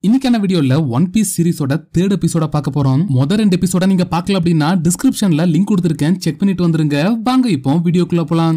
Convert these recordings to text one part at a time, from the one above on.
இன்னைக்கான வீடியோல one piece சீரிஸோட third எபிசோட பார்க்க போறோம் முத ரெண்டு எபிசோட நீங்க பார்க்கல அப்படின்னா டிஸ்கிரிப்ஷன்ல லிங்க் கொடுத்துருக்கேன் செக் பண்ணிட்டு வந்துருங்க வாங்க இப்போ வீடியோக்குள்ள போலாம்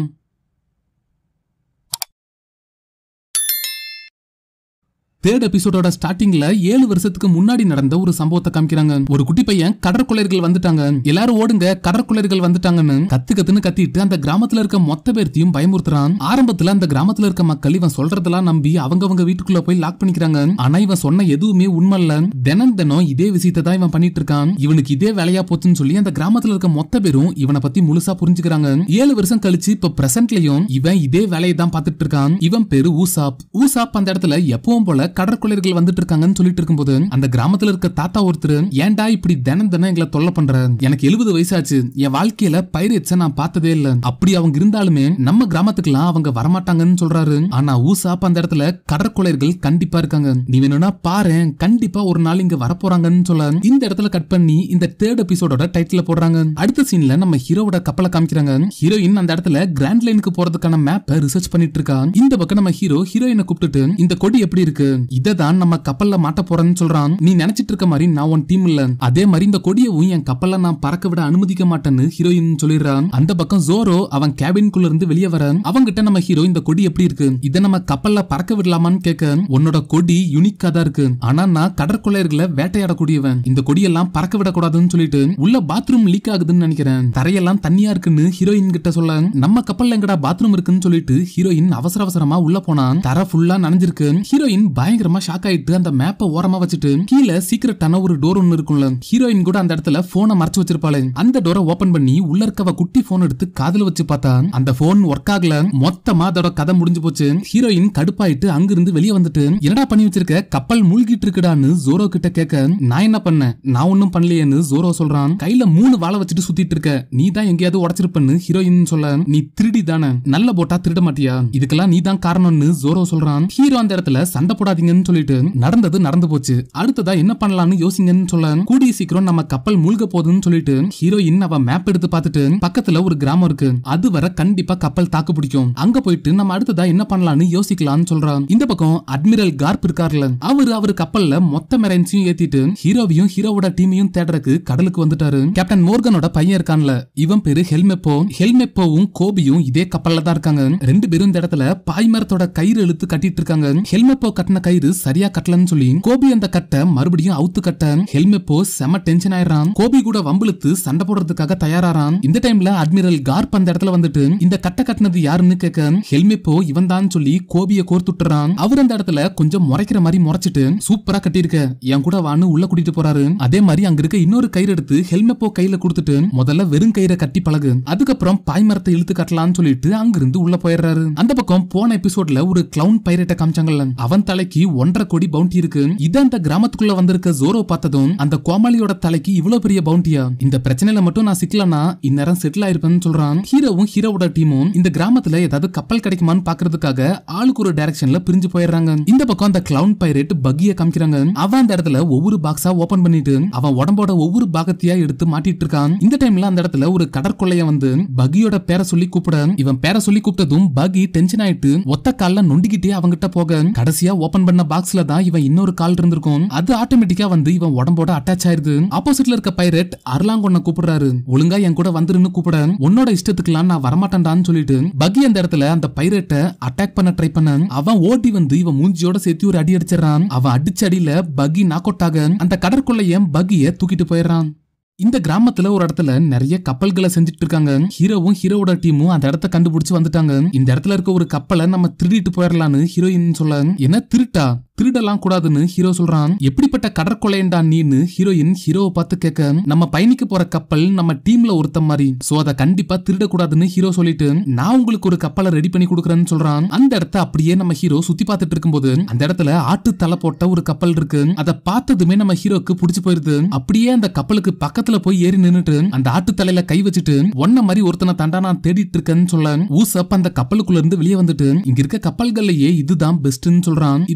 தேர்ட் எபிசோடோட ஸ்டார்டிங்ல ஏழு வருஷத்துக்கு முன்னாடி நடந்த ஒரு சம்பவத்தை காமிக்கிறாங்க ஒரு குட்டி பையன் கடற்கொள்ளையர்கள் வந்துட்டாங்க எல்லாரும் ஓடுங்க கடற்கொள்ளையர்கள் வந்துட்டாங்கன்னு கத்து கத்துன்னு கத்திட்டு அந்த கிராமத்துல இருக்க மொத்த பேர்த்தையும் பயமுறுத்துறான் ஆரம்பத்துல அந்த கிராமத்துல இருக்க மக்கள் இவன் சொல்றதெல்லாம் நம்பி அவங்கவங்க வீட்டுக்குள்ள போய் லாக் பண்ணிக்கிறாங்க ஆனா இவன் சொன்ன எதுவுமே உண்மை இல்ல தினம் தினம் இதே விஷயத்தை தான் இவன் பண்ணிட்டு இருக்கான் இவனுக்கு இதே வேலையா போச்சுன்னு சொல்லி அந்த கிராமத்துல இருக்க மொத்த பேரும் இவனை பத்தி முழுசா புரிஞ்சுக்கிறாங்க ஏழு வருஷம் கழிச்சு இப்ப பிரசன்ட்லயும் இவன் இதே வேலையை தான் பார்த்துட்டு இருக்கான் இவன் பேரு ஊசாப் ஊசாப் அந்த இடத்துல எப்பவும் போல கடற்கொள்ளையர்கள் வந்துட்டு இருக்காங்கன்னு சொல்லிட்டு இருக்கும்போது அந்த கிராமத்துல இருக்க தாத்தா ஒருத்தர் ஏன்டா இப்படி தினம் தினம் எங்களை தொல்லை பண்ற எனக்கு எழுபது வயசாச்சு என் வாழ்க்கையில பைரேட்ஸ நான் பார்த்ததே இல்ல அப்படி அவங்க இருந்தாலுமே நம்ம கிராமத்துக்குலாம் அவங்க வரமாட்டாங்கன்னு சொல்றாரு ஆனா ஊசாப் அந்த இடத்துல கடற்கொள்ளையர்கள் கண்டிப்பா இருக்காங்க நீ வேணும்னா பாரு கண்டிப்பா ஒரு நாள் இங்க வரப்போறாங்கன்னு சொல்ல இந்த இடத்துல கட் பண்ணி இந்த தேர்ட் எபிசோடோட டைட்டில் போடுறாங்க அடுத்த சீன்ல நம்ம ஹீரோவோட கப்பலை காமிக்கிறாங்க ஹீரோயின் அந்த இடத்துல கிராண்ட் லைனுக்கு போறதுக்கான மேப்பை ரிசர்ச் பண்ணிட்டு இருக்கா இந்த பக்கம் நம்ம ஹீரோ ஹீரோயினை கூப்பிட்டுட்டு இந்த கொடி எப்படி இருக்கு இதை தான் நம்ம கப்பல்ல மாட்ட போறேன்னு சொல்றான் நீ நினைச்சிட்டு இருக்க மாதிரி நான் உன் டீம் இல்ல அதே மாதிரி இந்த கொடியவும் என் கப்பல்ல நான் பறக்க விட அனுமதிக்க மாட்டேன்னு ஹீரோயின் சொல்லிடுறான் அந்த பக்கம் ஜோரோ அவன் கேபின்குள்ள இருந்து வெளியே வர அவங்கிட்ட நம்ம ஹீரோ இந்த கொடி எப்படி இருக்கு இதை நம்ம கப்பல்ல பறக்க விடலாமான்னு கேட்க உன்னோட கொடி யூனிக்கா தான் இருக்கு ஆனா நான் கடற்கொள்ளையர்களை வேட்டையாடக்கூடியவன் இந்த கொடியெல்லாம் பறக்க விடக்கூடாதுன்னு சொல்லிட்டு உள்ள பாத்ரூம் லீக் ஆகுதுன்னு நினைக்கிறேன் தரையெல்லாம் தண்ணியா இருக்குன்னு ஹீரோயின் கிட்ட சொல்ல நம்ம கப்பல்ல எங்கடா பாத்ரூம் இருக்குன்னு சொல்லிட்டு ஹீரோயின் அவசர அவசரமா உள்ள போனான் தர ஃபுல்லா நனைஞ்சிருக்கு ஹீரோயின் பயங்கரமா ஷாக் ஆயிட்டு அந்த மேப்பை ஓரமா வச்சுட்டு கீழே சீக்கிரட்டான ஒரு டோர் ஒன்னு இருக்கும்ல ஹீரோயின் கூட அந்த இடத்துல போனை மறைச்சு வச்சிருப்பாளே அந்த டோரை ஓபன் பண்ணி உள்ள இருக்கவ குட்டி போன் எடுத்து காதுல வச்சு பார்த்தா அந்த போன் ஒர்க் ஆகல மொத்தமா அதோட கதை முடிஞ்சு போச்சு ஹீரோயின் கடுப்பாயிட்டு அங்கிருந்து வெளியே வந்துட்டு என்னடா பண்ணி வச்சிருக்க கப்பல் மூழ்கிட்டு இருக்குடான்னு ஜோரோ கிட்ட கேட்க நான் என்ன பண்ணேன் நான் ஒன்னும் பண்ணலையேன்னு ஜோரோ சொல்றான் கையில மூணு வாழை வச்சுட்டு சுத்திட்டு இருக்க நீ தான் எங்கேயாவது உடச்சிருப்பன்னு ஹீரோயின் சொல்ல நீ திருடி தானே நல்ல போட்டா திருட மாட்டியா இதுக்கெல்லாம் நீ தான் காரணம்னு ஜோரோ சொல்றான் ஹீரோ அந்த இடத்துல சண்டை போடாதீங்கன்னு சொல்லிட்டு நடந்தது நடந்து போச்சு அடுத்ததா என்ன பண்ணலாம்னு யோசிங்கன்னு சொல்ல கூடிய சீக்கிரம் நம்ம கப்பல் மூழ்க போகுதுன்னு சொல்லிட்டு ஹீரோயின் அவ மேப் எடுத்து பார்த்துட்டு பக்கத்துல ஒரு கிராமம் இருக்கு அது வர கண்டிப்பா கப்பல் தாக்கு பிடிக்கும் அங்க போயிட்டு நம்ம அடுத்ததா என்ன பண்ணலாம்னு யோசிக்கலாம்னு சொல்றான் இந்த பக்கம் அட்மிரல் கார்ப் இருக்காருல அவரு அவர் கப்பல்ல மொத்த மெரைன்ஸையும் ஏத்திட்டு ஹீரோவையும் ஹீரோவோட டீமையும் தேடுறதுக்கு கடலுக்கு வந்துட்டாரு கேப்டன் மோர்கனோட பையன் இருக்கான்ல இவன் பேரு ஹெல்மெப்போ ஹெல்மெப்போவும் கோபியும் இதே கப்பல்ல தான் இருக்காங்க ரெண்டு பேரும் இந்த இடத்துல பாய்மரத்தோட கயிறு இழுத்து கட்டிட்டு இருக்காங்க ஹெல்மெப்போ கட்டின கயிறு சரியா கட்டலன்னு சொல்லி கோபி அந்த கட்டை மறுபடியும் அவுத்து கட்ட ஹெல்மெப்போ செம டென்ஷன் ஆயிடுறான் கோபி கூட வம்பிழுத்து சண்டை போடுறதுக்காக தயாராறான் இந்த டைம்ல அட்மிரல் கார்ப் அந்த இடத்துல வந்துட்டு இந்த கட்டை கட்டினது யாருன்னு கேட்க ஹெல்மெப்போ இவன் தான் சொல்லி கோபிய கோர்த்துட்டுறான் அவர் அந்த இடத்துல கொஞ்சம் முறைக்கிற மாதிரி முறைச்சிட்டு சூப்பரா கட்டியிருக்க என் கூட வான்னு உள்ள கூட்டிட்டு போறாரு அதே மாதிரி அங்க இருக்க இன்னொரு கயிறு எடுத்து ஹெல்மெப்போ கையில கொடுத்துட்டு முதல்ல வெறும் கயிறை கட்டி பழகு அதுக்கப்புறம் பாய்மரத்தை இழுத்து கட்டலாம்னு சொல்லிட்டு அங்கிருந்து உள்ள போயிடுறாரு அந்த பக்கம் போன எபிசோட்ல ஒரு கிளவுன் பைரட்டை காமிச்சாங்கல்ல அவன் தலைக்கு ஒன்றரை கோடி பவுண்டி இருக்கு இத அந்த கிராமத்துக்குள்ள வந்திருக்க ஜோரோ பார்த்ததும் அந்த கோமாளியோட தலைக்கு இவ்வளவு பெரிய பவுண்டியா இந்த பிரச்சனையில மட்டும் நான் சிக்கலனா இந்நேரம் செட்டில் ஆயிருப்பேன்னு சொல்றான் ஹீரோவும் ஹீரோவோட டீமும் இந்த கிராமத்துல ஏதாவது கப்பல் கிடைக்குமான்னு பாக்குறதுக்காக ஆளுக்கு ஒரு டைரக்ஷன்ல பிரிஞ்சு போயிடுறாங்க இந்த பக்கம் அந்த கிளவுன் பைரட் பக்கிய காமிக்கிறாங்க அவன் அந்த இடத்துல ஒவ்வொரு பாக்ஸா ஓபன் பண்ணிட்டு அவன் உடம்போட ஒவ்வொரு பாகத்தையா எடுத்து மாட்டிட்டு இருக்கான் இந்த டைம்ல அந்த இடத்துல ஒரு கடற்கொள்ளைய வந்து பகியோட பேரை சொல்லி கூப்பிட இவன் பேரை சொல்லி கூப்பிட்டதும் பகி டென்ஷன் ஆயிட்டு ஒத்த கால்ல நொண்டிக்கிட்டே அவங்கிட்ட போக கடைசியா ஓபன் பண்ண பாக்ஸ்ல தான் இவன் இன்னொரு கால் இருந்திருக்கும் அது ஆட்டோமேட்டிக்கா வந்து இவன் உடம்போட அட்டாச் ஆயிருது ஆப்போசிட்ல இருக்க பைரட் அர்லாங்கொன்ன கூப்பிடுறாரு ஒழுங்கா என் கூட வந்துருன்னு கூப்பிட உன்னோட இஷ்டத்துக்குலாம் நான் வரமாட்டேன்டான்னு சொல்லிட்டு பகி அந்த இடத்துல அந்த பைரட்டை அட்டாக் பண்ண ட்ரை பண்ண அவன் ஓடி வந்து இவன் மூஞ்சியோட சேர்த்து ஒரு அடி அடிச்சிடறான் அவன் அடிச்ச அடியில பகி நாக் அவுட் ஆக அந்த கடற்கொள்ளையன் பகிய தூக்கிட்டு போயிடுறான் இந்த கிராமத்துல ஒரு இடத்துல நிறைய கப்பல்களை செஞ்சுட்டு இருக்காங்க ஹீரோவும் ஹீரோவோட டீமும் அந்த இடத்த கண்டுபிடிச்சு வந்துட்டாங்க இந்த இடத்துல இருக்க ஒரு கப்பலை நம்ம திருடிட்டு போயிடலான்னு ஹீரோயின் சொல்ல என்ன திருட்டா திருடலாம் கூடாதுன்னு ஹீரோ சொல்றான் எப்படிப்பட்ட கடற்கொலையண்டா நீன்னு ஹீரோயின் ஹீரோவை பார்த்து கேட்க நம்ம பயணிக்க போற கப்பல் நம்ம டீம்ல ஒருத்த மாதிரி சோ அதை கண்டிப்பா திருடக்கூடாதுன்னு ஹீரோ சொல்லிட்டு நான் உங்களுக்கு ஒரு கப்பலை ரெடி பண்ணி கொடுக்குறேன்னு சொல்றான் அந்த இடத்த அப்படியே நம்ம ஹீரோ சுத்தி பார்த்துட்டு இருக்கும்போது அந்த இடத்துல ஆட்டு தலை போட்ட ஒரு கப்பல் இருக்கு அதை பார்த்ததுமே நம்ம ஹீரோக்கு பிடிச்சு போயிருது அப்படியே அந்த கப்பலுக்கு பக்கத்துல போய் ஏறி நின்னுட்டு அந்த ஆட்டு தலையில கை வச்சுட்டு ஒன்ன மாதிரி ஒருத்தனை தாண்டா நான் தேடிட்டு இருக்கேன்னு சொல்ல ஊசப் அந்த கப்பலுக்குள்ள இருந்து வெளியே வந்துட்டு இங்க இருக்க கப்பல்கள்லயே இதுதான் பெஸ்ட்னு சொல்றான் இது ஸ்பீடா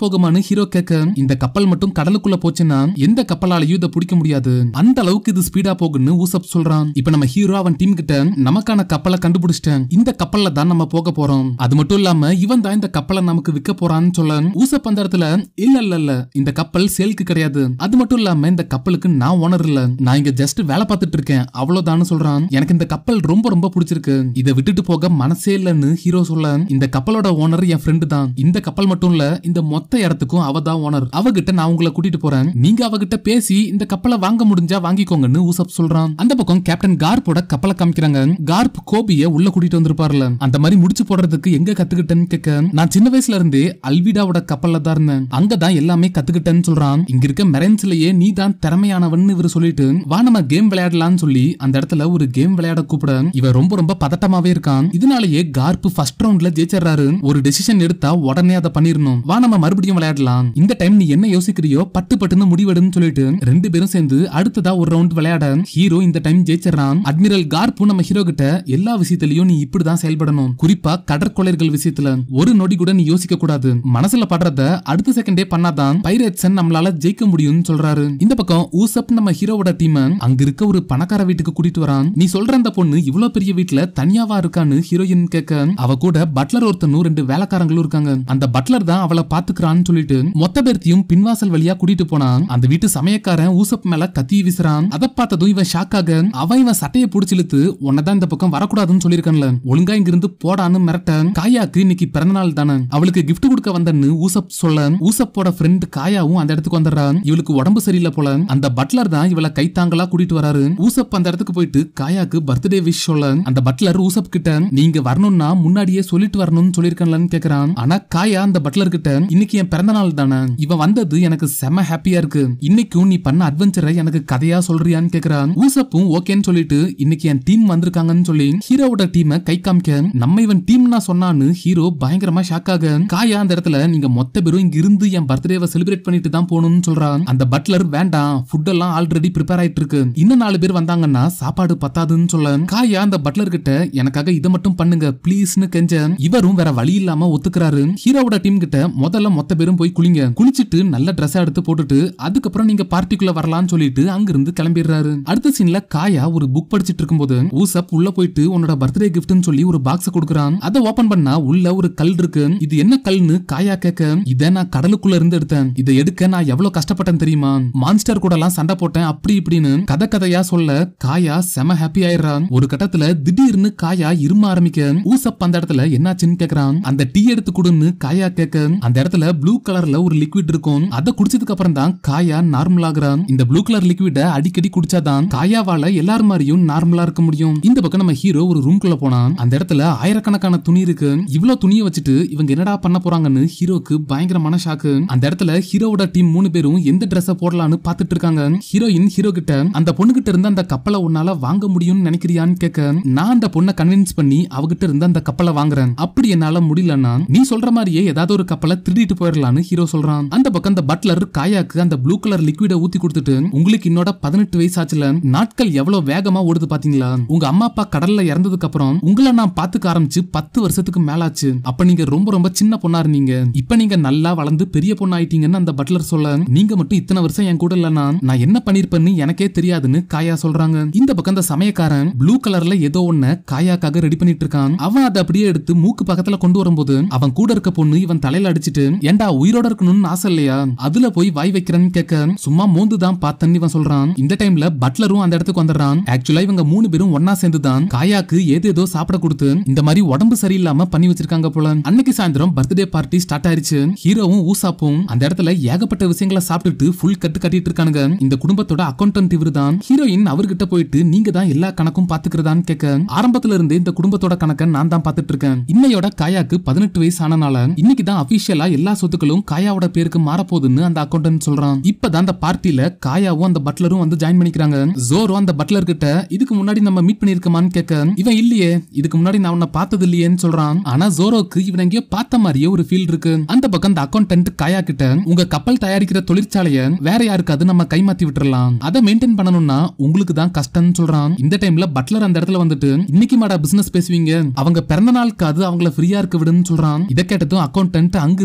போகுமான்னு ஹீரோ கேட்க இந்த கப்பல் மட்டும் கடலுக்குள்ள போச்சுன்னா எந்த கப்பலாலையும் இதை பிடிக்க முடியாது அந்த அளவுக்கு இது ஸ்பீடா போகுன்னு ஊசப் சொல்றான் இப்ப நம்ம ஹீரோ அவன் டீம் கிட்ட நமக்கான கப்பலை கண்டுபிடிச்சிட்டேன் இந்த கப்பல்ல தான் நம்ம போக போறோம் அது மட்டும் இல்லாம இவன் தான் இந்த கப்பலை நமக்கு விற்க போறான்னு சொல்ல ஊசப் அந்த இடத்துல இல்ல இல்ல இல்ல இந்த கப்பல் சேல்க்கு கிடையாது அது மட்டும் இல்லாம இந்த கப்பலுக்கு நான் ஓனர் இல்ல நான் இங்க ஜஸ்ட் வேலை பார்த்துட்டு இருக்கேன் அவ்வளவுதான்னு சொல்றான் எனக்கு இந்த கப்பல் ரொம்ப ரொம்ப பிடிச்சிருக்கு இதை விட்டுட்டு போக மனசே இல்லைன்னு ஹீரோ சொல்ல இந்த கப்பலோட ஓனர் என் ஃப்ரெண்டு தான் இந்த கப்பல் மட்டும் இல்ல இந்த மொத்த இடத்துக்கும் அவ தான் ஓனர் அவகிட்ட நான் உங்களை கூட்டிட்டு போறேன் நீங்க அவகிட்ட பேசி இந்த கப்பலை வாங்க முடிஞ்சா வாங்கிக்கோங்கன்னு ஊசப் சொல்றான் அந்த பக்கம் கேப்டன் கார்ப்போட கப்பலை காமிக்கிறாங்க கார்ப் கோபிய உள்ள கூட்டிட்டு வந்திருப்பார்ல அந்த மாதிரி முடிச்சு போடுறதுக்கு எங்க கத்துக்கிட்டேன்னு கேட்க நான் சின்ன வயசுல இருந்தே அல்விடாவோட கப்பல்ல தான் இருந்தேன் அங்கதான் எல்லாமே கத்துக்கிட்டேன்னு சொல்றான் இங்க இருக்க மெரன்ஸ்லயே நீ தான் திறமையானவன் இவர் சொல்லிட்டு வா நம்ம கேம் விளையாடலாம்னு சொல்லி அந்த இடத்துல ஒரு கேம் விளையாட கூப்பிட இவன் ரொம்ப ரொம்ப பதட்டமாவே இருக்கான் இதனாலேயே கார்ப் ஃபர்ஸ்ட் ரவுண்ட்ல ஜெயிச்சிடறாரு ஒரு டெசிஷன் எடுத்தா உடனே அதை பண்ணிரணும் வா நம்ம மறுபடியும் விளையாடலாம் இந்த டைம் நீ என்ன யோசிக்கிறியோ பட்டு பட்டுன்னு முடிவெடுன்னு சொல்லிட்டு ரெண்டு பேரும் சேர்ந்து அடுத்ததா ஒரு ரவுண்ட் விளையாட ஹீரோ இந்த டைம் ஜெயிச்சிடறான் அட்மிரல் கார்ப்பும் நம்ம ஹீரோ கிட்ட எல்லா விஷயத்திலயும் நீ இப்படிதான் செயல்படணும் குறிப்பா கடற்கொள்ளையர்கள் விஷயத்துல ஒரு நொடி கூட நீ யோசிக்க கூடாது மனசுல படுறத அடுத்த செகண்டே பண்ணாதான் பைரேட்ஸன் நம்மளால ஜெயிக்க முடியும்னு சொல்றாரு இந்த பக்கம் ஊசப் நம்ம ஹீரோவோட டீம் அங்க இருக்க ஒரு பணக்கார வீட்டுக்கு கூட்டிட்டு வரான் நீ சொல்ற அந்த பொண்ணு இவ்வளவு பெரிய வீட்டுல தனியாவா இருக்கான்னு ஹீரோயின் கேட்க அவ கூட பட்லர் ஒருத்தனும் ரெண்டு வேலைக்காரங்களும் இருக்காங்க அந்த பட்லர் தான் அவளை பாத்துக்கிறான்னு சொல்லிட்டு மொத்த பேர்த்தையும் பின்வாசல் வழியா கூட்டிட்டு போனான் அந்த வீட்டு சமயக்காரன் ஊசப் மேல கத்தி வீசுறான் அதை பார்த்ததும் இவன் ஷாக்காக அவன் இவன் சட்டையை புடிச்சு இழுத்து உன்னதான் இந்த பக்கம் வரக்கூடாதுன்னு சொல்லியிருக்கான்ல ஒழுங்கா இங்க இருந்து போடான்னு மிரட்ட காயாக்கு இன்னைக்கு பிறந்த நாள் தானே அவளுக்கு gift கொடுக்க வந்தன்னு ஊசப் சொல்ல ஊசப்போட ஃப்ரெண்ட் காயாவும் அந்த இடத்துக்கு வந்துடுறான் இவளுக்கு உடம்பு சரியில்லை போல அந்த பட்லர் தான் இவளை கைத்தாங்களா கூட்டிட்டு வராரு ஊசப் அந்த இடத்துக்கு போயிட்டு காயாக்கு பர்த்டே விஷ் சொல்ல அந்த பட்லர் ஊசப் கிட்ட நீங்க வரணும்னா முன்னாடியே சொல்லிட்டு வரணும்னு சொல்லிருக்கலாம்னு கேக்குறான் ஆனா காயா அந்த பட்லர் கிட்ட இன்னைக்கு என் பிறந்த நாள் தானே இவன் வந்தது எனக்கு செம ஹாப்பியா இருக்கு இன்னைக்கும் நீ பண்ண அட்வென்ச்சரை எனக்கு கதையா சொல்றியான்னு கேக்குறான் ஊசப்பும் ஓகேன்னு சொல்லிட்டு இன்னைக்கு என் டீம் வந்திருக்காங்கன்னு சொல்லி ஹீரோவோட டீமை கை காமிக்க நம்ம இவன் டீம்னா சொன்னான்னு ஹீரோ பயங்கரமா ஷாக் ஆக காயா அந்த இடத்துல நீங்க மொத்த பேரும் இங்க இருந்து என் பர்த்டேவை செலிப்ரேட் பண்ணிட்டு தான் போகணும்னு சொல்றான் அந்த பட்லர் வேண்டாம் ஃபுட் எல்லாம் ஆல்ரெடி ப்ரிப்பேர் ஆயிட்டு இருக்கு இன்னும் நாலு பேர் வந்தாங்கன்னா சாப்பாடு பத்தாதுன்னு சொல்ல காயா அந்த பட்லர் கிட்ட எனக்காக இதை மட்டும் பண்ணுங்க ப்ளீஸ்னு கெஞ்ச இவரும் வேற வழி இல்லாம ஒத்துக்கிறாரு ஹீரோவோட டீம் கிட்ட முதல்ல மொத்த பேரும் போய் குளிங்க குளிச்சிட்டு நல்ல ட்ரெஸ் எடுத்து போட்டுட்டு அதுக்கப்புறம் நீங்க பார்ட்டிக்குள்ள வரலாம்னு சொல்லிட்டு அங்கிருந்து கிளம்பிடுறாரு அடுத்த சீன்ல காயா ஒரு புக் படிச்சிட்டு இருக்கும்போது ஊசப் உள்ள போயிட்டு உன்னோட பர்த்டே கிஃப்ட்னு சொல்லி ஒரு பாக்ஸ் கொடுக்குறான் அதை ஓபன் பண்ணா உள்ள ஒரு கல் இருக்கு இது என்ன கல்னு காயா கேட்க இத நான் கடலுக்குள்ள இருந்து எடுத்தேன் இதை எடுக்க நான் எவ்வளவு கஷ்டப்பட்டேன் தெரியுமா மான்ஸ்டர் கூட எல்லாம் சண்டை போட்டேன் அப்படி இப்படின்னு கதை கதையா சொல்ல காயா செம ஹாப்பி ஆயிடுறான் ஒரு கட்டத்துல திடீர்னு காயா இரும ஆரம்பிக்க ஊசப் அந்த இடத்துல என்னாச்சுன்னு கேக்குறான் அந்த டீ எடுத்து கொடுன்னு காயா கேட்க அந்த இடத்துல ப்ளூ கலர்ல ஒரு லிக்விட் இருக்கும் அதை குடிச்சதுக்கு அப்புறம் தான் காயா நார்மல் ஆகுறான் இந்த ப்ளூ கலர் லிக்விட அடிக்கடி குடிச்சாதான் காயாவால எல்லார் மாதிரியும் நார்மலா இருக்க முடியும் இந்த பக்கம் நம்ம ஹீரோ ஒரு ரூம்குள்ள போனான் அந்த இடத்துல ஆயிரக்கணக்கான துணி இருக்கு இவ்வளவு துணியை வச்சுட்டு இவங்க என்னடா பண்ண போறாங்கன்னு ஹீரோக்கு பயங்கரமான ஷாக்கு அந்த இடத்துல ஹீரோவோட டீம் மூணு பேரும் எந்த ட்ரெஸ்ஸ போடலாம்னு பாத்துட்டு இருக்காங்க ஹீரோயின் ஹீரோ கிட்ட அந்த பொண்ணு கிட்ட இருந்து அந்த கப்பலை உன்னால வாங்க முடியும்னு நினைக்கிறியான்னு கேட்க நான் அந்த பொண்ணை கன்வின்ஸ் பண்ணி அவகிட்ட இருந்து அந்த கப்பலை வாங்குறேன் அப்படி என்னால முடியலன்னா நீ சொல்ற மாதிரியே ஏதாவது ஒரு கப்பலை திருடிட்டு போயிடலான்னு ஹீரோ சொல்றான் அந்த பக்கம் அந்த பட்லர் காயாக்கு அந்த ப்ளூ கலர் லிக்விட ஊத்தி கொடுத்துட்டு உங்களுக்கு இன்னோட பதினெட்டு வயசு ஆச்சுல நாட்கள் எவ்வளவு வேகமா ஓடுது பாத்தீங்களா உங்க அம்மா அப்பா கடல்ல இறந்ததுக்கு அப்புறம் உங்களை நான் பாத்துக்க ஆரம்பிச்சு பத்து வருஷத்துக்கு மேலாச்சு அப்ப நீங்க ரொம்ப ரொம்ப சின்ன பொண்ணா இருந்தீங்க இப்ப நீங்க நல்லா வளர்ந்து பெரிய பொண்ணு ஆயிட்டீங்கன்னு அந்த பட்லர் சொல்ல நீங்க மட்டும் இத்தனை வருஷம் என் கூட இல்லனா நான் என்ன பண்ணிருப்பேன்னு எனக்கே தெரியாதுன்னு காயா சொல்றாங்க இந்த பக்கம் அந்த சமயக்காரன் ப்ளூ கலர்ல ஏதோ ஒண்ண காயாக்காக ரெடி பண்ணிட்டு இருக்கான் அவன் அதை அப்படியே எடுத்து மூக்கு பக்கத்துல கொண்டு வரும்போது அவன் கூட இருக்க பொண்ணு இவன் தலையில அடிச்சிட்டு ஏன்டா உயிரோட இருக்கணும்னு ஆசை இல்லையா அதுல போய் வாய் வைக்கிறேன்னு கேட்க சும்மா மோந்து தான் பார்த்தன்னு இவன் சொல்றான் இந்த டைம்ல பட்லரும் அந்த இடத்துக்கு வந்துடுறான் ஆக்சுவலா இவங்க மூணு பேரும் ஒன்னா சேர்ந்து தான் காயாக்கு ஏதேதோ சாப்பிட கொடுத்து இந்த மாதிரி உடம்பு சரியில்லாம பண்ணி வச்சிருக்காங்க போல அன்னைக்கு சாயந்தரம் பர்த்டே பார்ட்டி ஸ்டார்ட் ஆயிருச்சு ஹீரோவும் ஊசாப்பும் அந்த இடத்துல ஏகப்பட்ட விஷயங்களை சாப்பிட்டுட்டு ஃபுல் கட்டு கட்டிட்டு இருக்கானுங்க இந்த குடும்பத்தோட அக்கௌண்டன்ட் இவரு தான் ஹீரோயின் அவர்கிட்ட போயிட்டு நீங்க தான் எல்லா கணக்கும் பாத்துக்கிறதான்னு கேட்க ஆரம்பத்துல இருந்தே இந்த குடும்பத்தோட கணக்கை நான் தான் பாத்துட்டு இருக்கேன் இன்னையோட காயாக்கு பதினெட்டு வயசு ஆனனால இன்னைக்கு தான் அபிஷியலா எல்லா சொத்துக்களும் காயாவோட பேருக்கு மாறப்போகுதுன்னு அந்த அக்கௌண்டன்ட் சொல்றான் இப்பதான் அந்த பார்ட்டில காயாவும் அந்த பட்லரும் வந்து ஜாயின் பண்ணிக்கிறாங்க ஜோரோ அந்த பட்லர் கிட்ட இதுக்கு முன்னாடி நம்ம மீட் பண்ணிருக்கமான்னு கேட்க இவன் இல்லையே இதுக்கு முன்னாடி நான் உன்னை பார்த்தது இல்லையேன்னு சொல்றான் ஆனா ஜோரோக்கு இவன் எங்கேயோ பார்த்த மாதிரியே ஒரு ஃபீல் இருக்கு அந்த பக்கம் அந்த அக்கௌண்டன்ட் காயா கிட்ட உங்க கப்பல் தயாரிக்கிற தொழிற்சாலைய வேற யாருக்காவது நம்ம கைமாத்தி விட்டுறலாம் அதை மெயின்டைன் பண்ணணும்னா உங்களுக்கு தான் கஷ்டம்னு சொல்றான் இந்த டைம்ல பட்லர் அந்த இடத்துல வந்துட்டு இன்னைக்கு மாடா பிசினஸ் பேசுவீங்க அவங்க பிறந்த நாளுக்காவது அவங்கள ஃப்ரீயா இருக்க விடுன்னு சொல்றான் இதை கேட்டதும் அக்கௌண்டன்ட் அங்கிருந்து ஒதுங்கி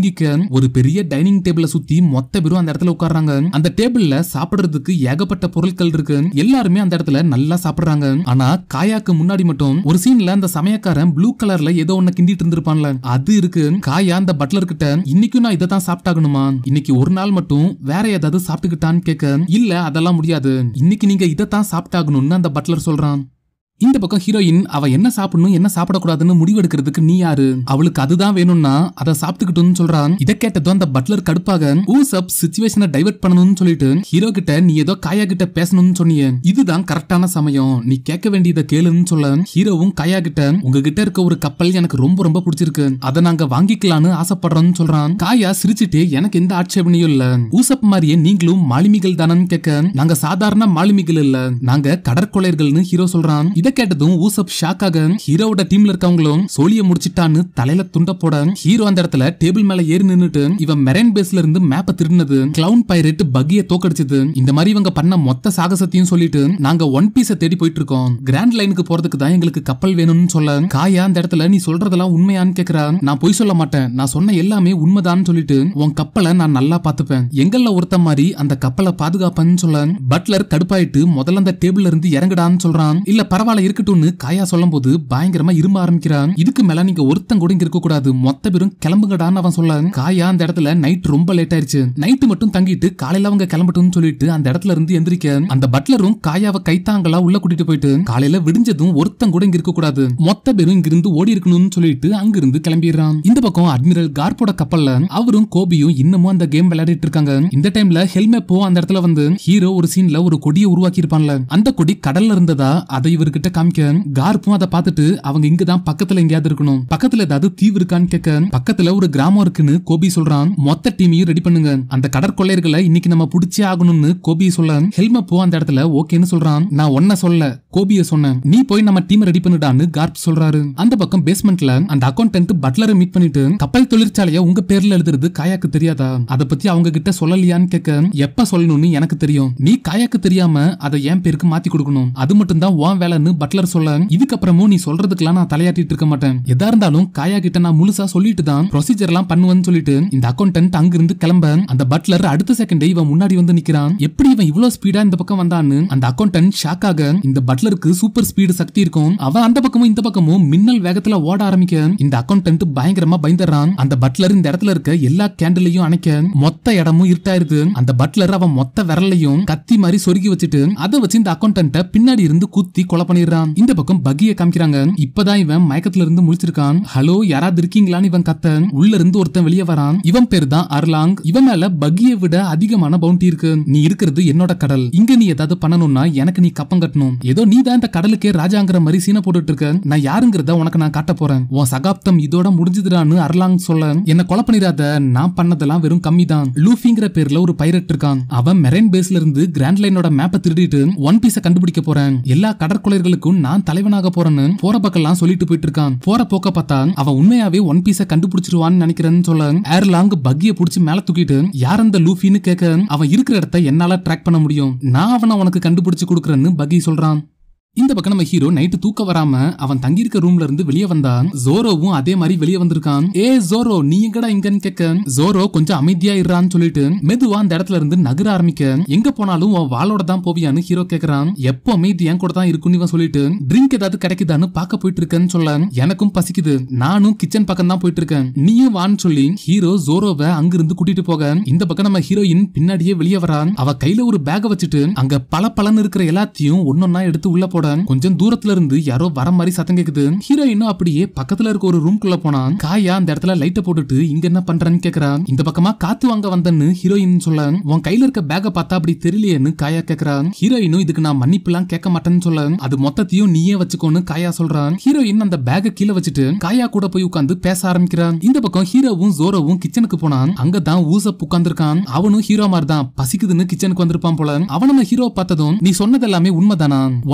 வாங்கிக்க ஒரு பெரிய டைனிங் டேபிள சுத்தி மொத்த பேரும் அந்த இடத்துல உட்கார்றாங்க அந்த டேபிள்ல சாப்பிடுறதுக்கு ஏகப்பட்ட பொருட்கள் இருக்கு எல்லாருமே அந்த இடத்துல நல்லா சாப்பிடுறாங்க ஆனா காயாக்கு முன்னாடி மட்டும் ஒரு சீன்ல அந்த சமயக்காரன் ப்ளூ கலர்ல ஏதோ ஒண்ணு கிண்டிட்டு இருந்திருப்பான்ல அது இருக்கு காயா அந்த பட்லர் கிட்ட இன்னைக்கும் நான் இதை தான் சாப்பிட்டாகணுமா இன்னைக்கு ஒரு நாள் மட்டும் வேற ஏதாவது சாப்பிட்டுக்கிட்டான்னு கேட்க இல்ல அதெல்லாம் முடியாது இன்னைக்கு நீங்க இதை தான் சாப்பிட்டாகணும்னு அந்த பட்லர் சொல்றான் இந்த பக்கம் ஹீரோயின் அவ என்ன சாப்பிடணும் என்ன சாப்பிடக்கூடாதுன்னு முடிவெடுக்கிறதுக்கு நீ யாரு அவளுக்கு அதுதான் வேணும்னா அதை சாப்பிட்டுக்கிட்டுன்னு சொல்றான் இதை கேட்டதும் அந்த பட்லர் கடுப்பாக ஊசப் சுச்சுவேஷனை டைவர்ட் பண்ணணும்னு சொல்லிட்டு ஹீரோ கிட்ட நீ ஏதோ காயா கிட்ட பேசணும்னு சொன்னியே இதுதான் கரெக்டான சமயம் நீ கேட்க வேண்டியதை கேளுன்னு சொல்ல ஹீரோவும் காயா கிட்ட உங்ககிட்ட இருக்க ஒரு கப்பல் எனக்கு ரொம்ப ரொம்ப பிடிச்சிருக்கு அதை நாங்க வாங்கிக்கலாம்னு ஆசைப்படுறோம்னு சொல்றான் காயா சிரிச்சிட்டு எனக்கு எந்த ஆட்சேபனையும் இல்ல ஊசப் மாதிரியே நீங்களும் மாலுமிகள் தானன்னு கேட்க நாங்க சாதாரண மாலுமிகள் இல்ல நாங்க கடற்கொள்ளையர்கள்னு ஹீரோ சொல்றான் இதை கேட்டதும் ஊசப் ஷாக் ஆக ஹீரோவோட டீம்ல இருக்கவங்களும் சோழிய முடிச்சிட்டான்னு தலையில துண்ட போட ஹீரோ அந்த இடத்துல டேபிள் மேல ஏறி நின்னுட்டு இவன் மெரைன் பேஸ்ல இருந்து மேப்ப திருடினது கிளவுன் பைரட் பக்கிய தோக்கடிச்சது இந்த மாதிரி இவங்க பண்ண மொத்த சாகசத்தையும் சொல்லிட்டு நாங்க ஒன் பீஸ தேடி போயிட்டு இருக்கோம் கிராண்ட் லைனுக்கு போறதுக்கு தான் எங்களுக்கு கப்பல் வேணும்னு சொல்ல காயா அந்த இடத்துல நீ சொல்றதெல்லாம் உண்மையான்னு கேக்குறா நான் பொய் சொல்ல மாட்டேன் நான் சொன்ன எல்லாமே உண்மைதான்னு சொல்லிட்டு உன் கப்பலை நான் நல்லா பாத்துப்பேன் எங்கள்ல ஒருத்த மாதிரி அந்த கப்பலை பாதுகாப்பேன்னு சொல்ல பட்லர் கடுப்பாயிட்டு முதல்ல அந்த டேபிள்ல இருந்து இறங்குடான்னு சொல்றான் இல்ல பரவாயில்ல இருக்கட்டும்னு காயா சொல்லும் போது பயங்கரமா இரும்ப ஆரம்பிக்கிறான் இதுக்கு மேல நீங்க ஒருத்தன் கூட இங்க இருக்க கூடாது மொத்த பேரும் கிளம்புங்கடான்னு அவன் சொல்ல காயா அந்த இடத்துல நைட் ரொம்ப லேட் ஆயிருச்சு நைட்டு மட்டும் தங்கிட்டு காலையில அவங்க கிளம்பட்டும்னு சொல்லிட்டு அந்த இடத்துல இருந்து எந்திரிக்க அந்த பட்லரும் காயாவை கைத்தாங்களா உள்ள கூட்டிட்டு போயிட்டு காலையில விடிஞ்சதும் ஒருத்தன் கூட இங்க இருக்க கூடாது மொத்த பேரும் இங்க இருந்து ஓடி இருக்கணும்னு சொல்லிட்டு அங்கிருந்து கிளம்பிடுறான் இந்த பக்கம் அட்மிரல் கார்போட கப்பல்ல அவரும் கோபியும் இன்னமும் அந்த கேம் விளையாடிட்டு இருக்காங்க இந்த டைம்ல ஹெல்மெட் போ அந்த இடத்துல வந்து ஹீரோ ஒரு சீன்ல ஒரு கொடியை உருவாக்கி இருப்பான்ல அந்த கொடி கடல்ல இருந்ததா அதை இவர்கிட்ட காமிக்க கார்ப்பும் அதை பார்த்துட்டு அவங்க இங்கதான் பக்கத்துல எங்கேயாவது இருக்கணும் பக்கத்துல ஏதாவது தீவு இருக்கான்னு கேட்க பக்கத்துல ஒரு கிராமம் இருக்குன்னு கோபி சொல்றான் மொத்த டீமையும் ரெடி பண்ணுங்க அந்த கடற்கொள்ளையர்களை இன்னைக்கு நம்ம புடிச்சே ஆகணும்னு கோபி சொல்ல ஹெல்மெட் போ அந்த இடத்துல ஓகேன்னு சொல்றான் நான் ஒன்ன சொல்ல கோபிய சொன்னேன் நீ போய் நம்ம டீம் ரெடி பண்ணுடான்னு கார்ப் சொல்றாரு அந்த பக்கம் பேஸ்மெண்ட்ல அந்த அக்கௌண்டன்ட் பட்லரை மீட் பண்ணிட்டு கப்பல் தொழிற்சாலைய உங்க பேர்ல எழுதுறது காயாக்கு தெரியாதா அத பத்தி அவங்க கிட்ட சொல்லலையான்னு கேட்க எப்ப சொல்லணும்னு எனக்கு தெரியும் நீ காயாக்கு தெரியாம அதை என் பேருக்கு மாத்தி கொடுக்கணும் அது மட்டும் தான் உன் வேலைன்னு பட்லர் சொல்ல இதுக்கப்புறமும் நீ சொல்றதுக்கெல்லாம் நான் தலையாட்டிட்டு இருக்க மாட்டேன் எதா இருந்தாலும் காயா கிட்ட நான் முழுசா சொல்லிட்டு தான் ப்ரொசீஜர் எல்லாம் பண்ணுவேன்னு சொல்லிட்டு இந்த அக்கௌண்டன்ட் அங்கிருந்து கிளம்ப அந்த பட்லர் அடுத்த செகண்டே இவன் முன்னாடி வந்து நிக்கிறான் எப்படி இவன் இவ்வளவு ஸ்பீடா இந்த பக்கம் வந்தான்னு அந்த அக்கௌண்டன்ட் ஷாக் ஆக இந்த பட்லருக்கு சூப்பர் ஸ்பீடு சக்தி இருக்கும் அவன் அந்த பக்கமும் இந்த பக்கமும் மின்னல் வேகத்துல ஓட ஆரம்பிக்க இந்த அக்கௌண்டன்ட் பயங்கரமா பயந்துறான் அந்த பட்லர் இந்த இடத்துல இருக்க எல்லா கேண்டிலையும் அணைக்க மொத்த இடமும் இருட்டாயிருது அந்த பட்லர் அவன் மொத்த விரலையும் கத்தி மாதிரி சொருகி வச்சுட்டு அதை வச்சு இந்த அக்கௌண்டன்ட்ட பின்னாடி இருந்து குத்தி கொலை பண்ணிடுறான் இந்த பக்கம் பக்கிய காமிக்கிறாங்க இப்பதான் இவன் மயக்கத்துல இருந்து முழிச்சிருக்கான் ஹலோ யாராவது இருக்கீங்களான்னு இவன் கத்த உள்ள இருந்து ஒருத்தன் வெளியே வரான் இவன் பேர் தான் அர்லாங் இவன் மேல பக்கியை விட அதிகமான பவுண்டி இருக்கு நீ இருக்கிறது என்னோட கடல் இங்க நீ ஏதாவது பண்ணணும்னா எனக்கு நீ கப்பம் கட்டணும் ஏதோ நீ தான் இந்த கடலுக்கே ராஜாங்கிற மாதிரி சீனை போட்டுட்டு இருக்க நான் யாருங்கிறத உனக்கு நான் காட்ட போறேன் உன் சகாப்தம் இதோட முடிஞ்சதுடான்னு அர்லாங் சொல்ல என்ன கொலை பண்ணிடாத நான் பண்ணதெல்லாம் வெறும் கம்மி தான் லூஃபிங்கிற பேர்ல ஒரு பைரட் இருக்கான் அவன் மெரைன் பேஸ்ல இருந்து கிராண்ட் லைனோட மேப்பை திருடிட்டு ஒன் பீஸ கண்டுபிடிக்க போறேன் எல்லா கடற்கொலைகளுக்கும் நான் தலைவனாக போறேன்னு போற பக்கம்லாம் சொல்லிட்டு போயிட்டு இருக்கான் போற போக்க பார்த்தா அவன் உண்மையாவே ஒன் பீஸ கண்டுபிடிச்சிருவான்னு நினைக்கிறேன்னு சொல்ல ஏர்லாங் பக்கிய புடிச்சு மேல தூக்கிட்டு யார் அந்த லூஃபின்னு கேட்க அவன் இருக்கிற இடத்த என்னால ட்ராக் பண்ண முடியும் நான் அவனை உனக்கு கண்டுபிடிச்சு கொடுக்குறேன்னு பக்கி சொல்றான் இந்த பக்கம் நம்ம ஹீரோ நைட்டு தூக்க வராம அவன் தங்கியிருக்க ரூம்ல இருந்து வெளியே வந்தான் ஜோரோவும் அதே மாதிரி வெளியே வந்திருக்கான் ஏ ஜோரோ நீ எங்கடா இங்கன்னு கேட்க ஜோரோ கொஞ்சம் அமைதியா இருறான்னு சொல்லிட்டு மெதுவா அந்த இடத்துல இருந்து நகர ஆரம்பிக்க எங்க போனாலும் உன் வாளோட தான் போவியான்னு ஹீரோ கேக்குறான் எப்போ அமைதி என் கூட தான் இருக்குன்னு இவன் சொல்லிட்டு ட்ரிங்க் ஏதாவது கிடைக்குதான்னு பார்க்க போயிட்டு இருக்கேன்னு சொல்ல எனக்கும் பசிக்குது நானும் கிச்சன் பக்கம் தான் போயிட்டு இருக்கேன் நீயும் வான்னு சொல்லி ஹீரோ ஜோரோவை அங்கிருந்து கூட்டிட்டு போக இந்த பக்கம் நம்ம ஹீரோயின் பின்னாடியே வெளியே வரான் அவ கையில ஒரு பேக வச்சுட்டு அங்க பல பலன்னு இருக்கிற எல்லாத்தையும் ஒன்னொன்னா எடுத்து உள்ள போட கொஞ்சம் தூரத்துல இருந்து யாரோ வர மாதிரி சத்தம் கேக்குது ஹீரோயினும் அப்படியே பக்கத்துல இருக்க ஒரு ரூம்குள்ள போனான் காயா அந்த இடத்துல லைட்ட போட்டுட்டு இங்க என்ன பண்றன்னு கேக்குறான் இந்த பக்கமா காத்து வாங்க வந்தன்னு ஹீரோயின் சொல்ல உன் கையில இருக்க பேக பார்த்தா அப்படி தெரியலையேன்னு காயா கேக்குறான் ஹீரோயினும் இதுக்கு நான் மன்னிப்புலாம் கேட்க மாட்டேன்னு சொல்ல அது மொத்தத்தையும் நீயே வச்சுக்கோன்னு காயா சொல்றான் ஹீரோயின் அந்த பேக கீழே வச்சுட்டு காயா கூட போய் உட்காந்து பேச ஆரம்பிக்கிறான் இந்த பக்கம் ஹீரோவும் ஜோரோவும் கிச்சனுக்கு போனான் அங்கதான் ஊசப் உட்கார்ந்திருக்கான் அவனும் ஹீரோ மாதிரி தான் பசிக்குதுன்னு கிச்சனுக்கு வந்திருப்பான் போல அவன் நம்ம ஹீரோ பார்த்ததும் நீ சொன்னது எல்லாமே உண்மைதானா ஒன் பீஸை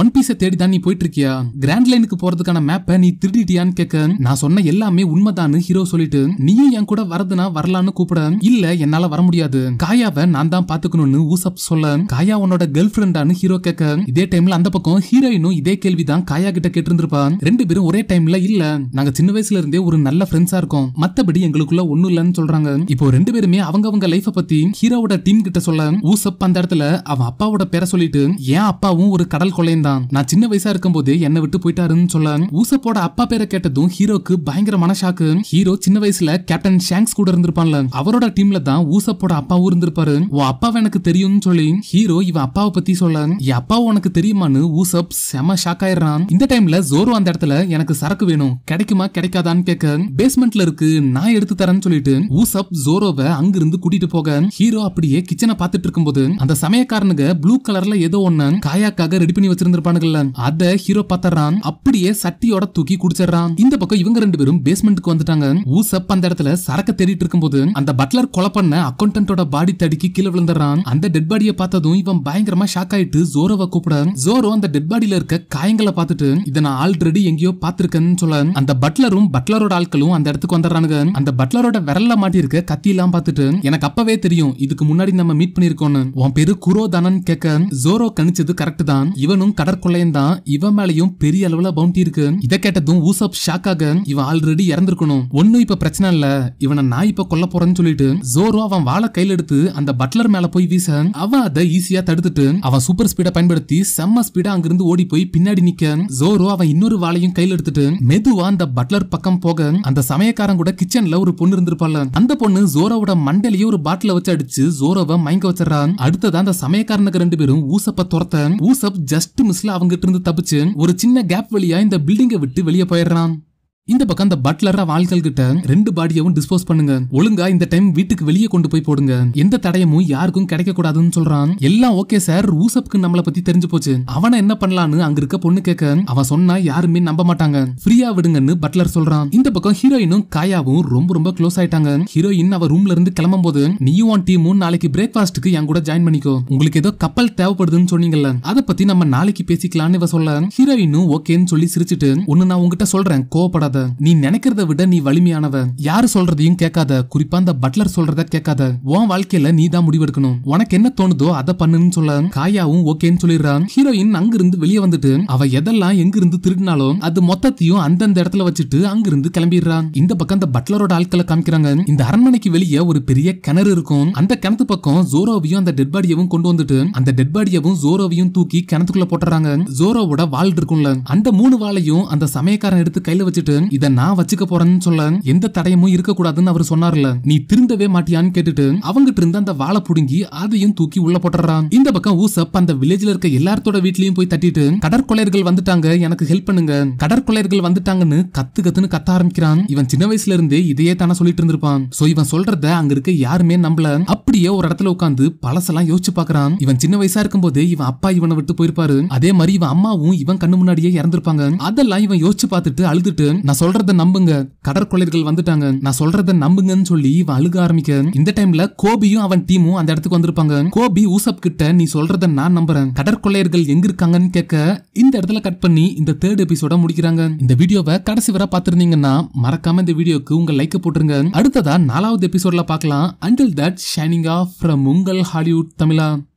தேடி தான் நீ போயிட்டு இருக்கியா கிராண்ட் லைனுக்கு போறதுக்கான மேப்பை நீ திருடிட்டியான்னு கேட்க நான் சொன்ன எல்லாமே உண்மைதான்னு ஹீரோ சொல்லிட்டு நீயும் என் கூட வரதுனா வரலான்னு கூப்பிட இல்ல என்னால வர முடியாது காயாவை நான் தான் பாத்துக்கணும்னு ஊசப் சொல்ல காயா உன்னோட கேர்ள் ஃபிரெண்டான்னு ஹீரோ கேட்க இதே டைம்ல அந்த பக்கம் ஹீரோயினும் இதே கேள்விதான் காயா கிட்ட கேட்டிருந்திருப்பா ரெண்டு பேரும் ஒரே டைம்ல இல்ல நாங்க சின்ன வயசுல இருந்தே ஒரு நல்ல ஃப்ரெண்ட்ஸா இருக்கோம் மத்தபடி எங்களுக்குள்ள ஒண்ணும் இல்லன்னு சொல்றாங்க இப்போ ரெண்டு பேருமே அவங்க அவங்க லைஃப பத்தி ஹீரோவோட டீம் கிட்ட சொல்ல ஊசப் அந்த இடத்துல அவன் அப்பாவோட பேரை சொல்லிட்டு என் அப்பாவும் ஒரு கடல் கொள்ளையன் தான் நான் சின்ன வயசா இருக்கும்போது என்னை விட்டு போயிட்டாருன்னு சொல்ல ஊசப்போட அப்பா பேரை கேட்டதும் ஹீரோக்கு பயங்கரமான ஷாக்கு ஹீரோ சின்ன வயசுல கேப்டன் ஷாங்ஸ் கூட இருந்திருப்பான்ல அவரோட டீம்ல தான் ஊசப்போட அப்பாவும் இருந்திருப்பாரு உன் அப்பாவை எனக்கு தெரியும்னு சொல்லி ஹீரோ இவன் அப்பாவை பத்தி சொல்ல என் அப்பாவும் உனக்கு தெரியுமான்னு ஊசப் செம ஷாக் ஆயிடுறான் இந்த டைம்ல ஜோரோ அந்த இடத்துல எனக்கு சரக்கு வேணும் கிடைக்குமா கிடைக்காதான்னு கேட்க பேஸ்மெண்ட்ல இருக்கு நான் எடுத்து தரேன்னு சொல்லிட்டு ஊசப் ஜோரோவை அங்கிருந்து கூட்டிட்டு போக ஹீரோ அப்படியே கிச்சனை பார்த்துட்டு இருக்கும்போது அந்த சமயக்காரனுங்க ப்ளூ கலர்ல ஏதோ ஒண்ணு காயாக்காக ரெடி பண்ணி வச்சிருந்திருப்பானுங்கல்ல அத ஹீரோ பார்த்தறான் அப்படியே சட்டியோட தூக்கி குடிச்சிடுறான் இந்த பக்கம் இவங்க ரெண்டு பேரும் பேஸ்மெண்ட்டுக்கு வந்துட்டாங்க ஊசப் அந்த இடத்துல சரக்க தேடிட்டு இருக்கும்போது அந்த பட்லர் கொலை பண்ண அக்கௌண்டன்டோட பாடி தடிக்கி கீழே விழுந்துடுறான் அந்த டெட் பாடியை பார்த்ததும் இவன் பயங்கரமா ஷாக் ஆயிட்டு ஜோரோவை கூப்பிட ஜோரோ அந்த டெட் பாடியில இருக்க காயங்களை பார்த்துட்டு இதை நான் ஆல்ரெடி எங்கேயோ பார்த்திருக்கேன்னு சொல்ல அந்த பட்லரும் பட்லரோட ஆட்களும் அந்த இடத்துக்கு வந்துடுறானுங்க அந்த பட்லரோட விரல்ல மாட்டி இருக்க கத்தி எல்லாம் பார்த்துட்டு எனக்கு அப்பவே தெரியும் இதுக்கு முன்னாடி நம்ம மீட் பண்ணிருக்கோம்னு உன் பேரு குரோ தானன் கேட்க ஜோரோ கணிச்சது கரெக்ட் தான் இவனும் கடற்கொள்ளையன் தான் இவன் மேலயும் பெரிய அளவுல பவுண்டி இருக்கு இதை கேட்டதும் ஊசப் ஷாக் ஆக இவன் ஆல்ரெடி இறந்திருக்கணும் ஒண்ணும் இப்ப பிரச்சனை இல்ல இவனை நான் இப்ப கொல்ல போறேன்னு சொல்லிட்டு ஜோரோ அவன் வாழை கையில எடுத்து அந்த பட்லர் மேல போய் வீச அவன் அதை ஈஸியா தடுத்துட்டு அவன் சூப்பர் ஸ்பீடை பயன்படுத்தி செம்ம ஸ்பீடா அங்கிருந்து ஓடி போய் பின்னாடி நிக்க ஜோரோ அவன் இன்னொரு வாளையும் கையில எடுத்துட்டு மெதுவா அந்த பட்லர் பக்கம் போக அந்த சமயக்காரன் கூட கிச்சன்ல ஒரு பொண்ணு இருந்திருப்பாள் அந்த பொண்ணு ஜோரோவோட மண்டையிலேயே ஒரு பாட்டில வச்சு அடிச்சு ஜோரோவை மயங்க வச்சிடறான் அடுத்ததா அந்த சமயக்காரனுக்கு ரெண்டு பேரும் ஊசப்ப துரத்த ஊசப் ஜஸ்ட் மிஸ்ல அவங்கிட்ட இருந்து தப்பிச்சு ஒரு சின்ன கேப் வழியா இந்த பில்டிங்கை விட்டு வெளியே போயிடுறான் இந்த பக்கம் அந்த பட்லர் ஆட்கள் கிட்ட ரெண்டு பாடியவும் டிஸ்போஸ் பண்ணுங்க ஒழுங்கா இந்த டைம் வீட்டுக்கு வெளியே கொண்டு போய் போடுங்க எந்த தடயமும் யாருக்கும் கிடைக்க கூடாதுன்னு சொல்றான் எல்லாம் ஓகே சார் ஊசப்க்கு நம்மள பத்தி தெரிஞ்சு போச்சு அவனை என்ன பண்ணலான்னு அங்க இருக்க பொண்ணு கேட்க அவன் சொன்னா யாருமே நம்ப மாட்டாங்க ஃப்ரீயா விடுங்கன்னு பட்லர் சொல்றான் இந்த பக்கம் ஹீரோயினும் காயாவும் ரொம்ப ரொம்ப க்ளோஸ் ஆயிட்டாங்க ஹீரோயின் அவ ரூம்ல இருந்து கிளம்பும் போது நீயும் உன் டீமும் நாளைக்கு பிரேக்ஃபாஸ்ட்டுக்கு என் கூட ஜாயின் பண்ணிக்கோ உங்களுக்கு ஏதோ கப்பல் தேவைப்படுதுன்னு சொன்னீங்கல்ல அதை பத்தி நம்ம நாளைக்கு பேசிக்கலாம்னு இவ சொல்ல ஹீரோயினும் ஓகேன்னு சொல்லி சிரிச்சிட்டு ஒன்னு நான் உங்ககிட்ட சொல்றேன் கோவப்படாத நீ நினைக்கிறத விட நீ வலிமையானவ யாரு சொல்றதையும் கேட்காத குறிப்பா அந்த பட்லர் சொல்றத கேட்காத உன் வாழ்க்கையில நீ தான் முடிவெடுக்கணும் உனக்கு என்ன தோணுதோ அதை பண்ணுன்னு சொல்ல காயாவும் ஓகேன்னு சொல்லிடுறான் ஹீரோயின் அங்கிருந்து வெளியே வந்துட்டு அவ எதெல்லாம் எங்கிருந்து திருடினாலோ அது மொத்தத்தையும் அந்தந்த இடத்துல வச்சுட்டு அங்கிருந்து கிளம்பிடுறான் இந்த பக்கம் அந்த பட்லரோட ஆட்களை காமிக்கிறாங்க இந்த அரண்மனைக்கு வெளியே ஒரு பெரிய கிணறு இருக்கும் அந்த கிணத்து பக்கம் ஜோரோவையும் அந்த டெட் பாடியவும் கொண்டு வந்துட்டு அந்த டெட் பாடியவும் ஜோரோவையும் தூக்கி கிணத்துக்குள்ள போட்டுறாங்க ஜோரோவோட வாள் இருக்கும்ல அந்த மூணு வாளையும் அந்த சமயக்காரன் எடுத்து கையில வச்சுட்டு இத நான் வச்சுக்க போறேன்னு சொல்ல எந்த தடயமும் இருக்க கூடாதுன்னு அவர் சொன்னார்ல நீ திருந்தவே மாட்டியான்னு கேட்டுட்டு அவங்கிட்ட இருந்து அந்த வாழை புடுங்கி அதையும் தூக்கி உள்ள போட்டுறான் இந்த பக்கம் ஊசப் அந்த வில்லேஜ்ல இருக்க எல்லாத்தோட வீட்லயும் போய் தட்டிட்டு கடற்கொள்ளையர்கள் வந்துட்டாங்க எனக்கு ஹெல்ப் பண்ணுங்க கடற்கொள்ளையர்கள் வந்துட்டாங்கன்னு கத்து கத்துன்னு கத்த ஆரம்பிக்கிறான் இவன் சின்ன வயசுல இருந்தே இதையே தானே சொல்லிட்டு இருந்திருப்பான் சோ இவன் சொல்றத அங்க இருக்க யாருமே நம்பல அப்படியே ஒரு இடத்துல உட்காந்து பழசெல்லாம் யோசிச்சு பாக்குறான் இவன் சின்ன வயசா இருக்கும்போது இவன் அப்பா இவனை விட்டு போயிருப்பாரு அதே மாதிரி இவன் அம்மாவும் இவன் கண்ணு முன்னாடியே இறந்திருப்பாங்க அதெல்லாம் இவன் யோசிச்சு பார்த்துட்டு அழுதுட்டு நான் சொல்றத நம்புங்க கடற்கொள்ளையர்கள் வந்துட்டாங்க நான் சொல்றத நம்புங்கன்னு சொல்லி இவன் அழுக ஆரம்பிக்க இந்த டைம்ல கோபியும் அவன் டீமும் அந்த இடத்துக்கு வந்திருப்பாங்க கோபி ஊசப் கிட்ட நீ சொல்றத நான் நம்புறேன் கடற்கொள்ளையர்கள் எங்க இருக்காங்கன்னு கேட்க இந்த இடத்துல கட் பண்ணி இந்த தேர்ட் எபிசோட முடிக்கிறாங்க இந்த வீடியோவை கடைசி வரை பார்த்திருந்தீங்கன்னா மறக்காம இந்த வீடியோக்கு உங்க லைக் போட்டுருங்க அடுத்ததா நாலாவது எபிசோட்ல பார்க்கலாம் until that signing off from உங்கள் ஹாலிவுட் தமிழா